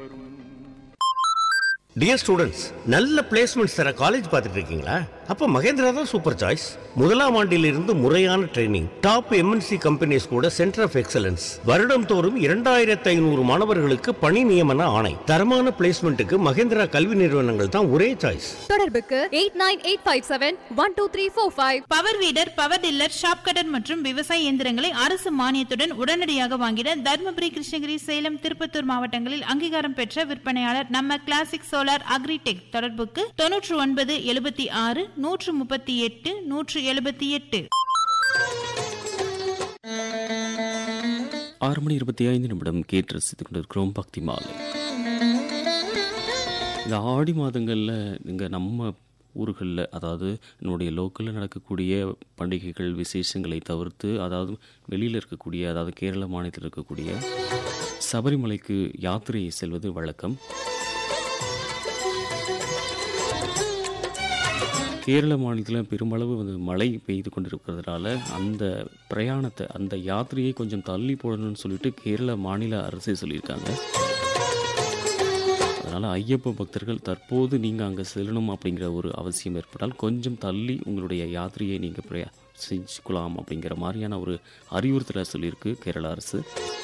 dear students நல்ல placements தர college பார்த்துட்டு இருக்கீங்களா அப்ப மகேந்திரா தான் சூப்பர் சாய்ஸ் முதலாம் ஆண்டிலிருந்து முறையான ட்ரைனிங் டாப் எம்என்சி கம்பெனிஸ் கூட சென்டர் ஆஃப் எக்ஸலன்ஸ் வருடம் தோறும் இரண்டாயிரத்து ஐநூறு மாணவர்களுக்கு பணி நியமன ஆணை தரமான பிளேஸ்மெண்ட்டுக்கு மகேந்திரா கல்வி நிறுவனங்கள் தான் ஒரே சாய்ஸ் தொடர்புக்கு eight nine eight five seven one two three four five power weeder power tiller chaff cutter மற்றும் விவசாய இயந்திரங்களை அரசு மானியத்துடன் உடனடியாக வாங்கிட தருமபுரி கிருஷ்ணகிரி சேலம் திருப்பத்தூர் மாவட்டங்களில் அங்கீகாரம் பெற்ற விற்பனையாளர் நம்ம கிளாசிக் சோலார் அக்ரிடெக் தொடர்புக்கு தொன்னூற்று ஒன்பது எழுபத்தி ஆறு நூற்று முப்பத்தி எட்டு நூற்று எழுபத்தி எட்டு ஆறு மணி இருபத்தி ஐந்து நிமிடம் கேட்டு ரசித்துக் கொண்டிருக்கிறோம் பக்தி மாலை இந்த ஆடி மாதங்களில் இங்கே நம்ம ஊர்களில் அதாவது நம்முடைய லோக்கலில் நடக்கக்கூடிய பண்டிகைகள் விசேஷங்களை தவிர்த்து அதாவது வெளியில் இருக்கக்கூடிய அதாவது கேரள மாநிலத்தில் இருக்கக்கூடிய சபரிமலைக்கு யாத்திரை செல்வது வழக்கம் கேரள மாநிலத்தில் பெருமளவு வந்து மழை பெய்து கொண்டிருக்கிறதுனால அந்த பிரயாணத்தை அந்த யாத்திரையை கொஞ்சம் தள்ளி போடணும்னு சொல்லிட்டு கேரள மாநில அரசே சொல்லியிருக்காங்க அதனால் ஐயப்ப பக்தர்கள் தற்போது நீங்கள் அங்கே செல்லணும் அப்படிங்கிற ஒரு அவசியம் ஏற்பட்டால் கொஞ்சம் தள்ளி உங்களுடைய யாத்திரையை நீங்கள் பிரயா செஞ்சுக்கலாம் அப்படிங்கிற மாதிரியான ஒரு அறிவுறுத்தலை சொல்லியிருக்கு கேரள அரசு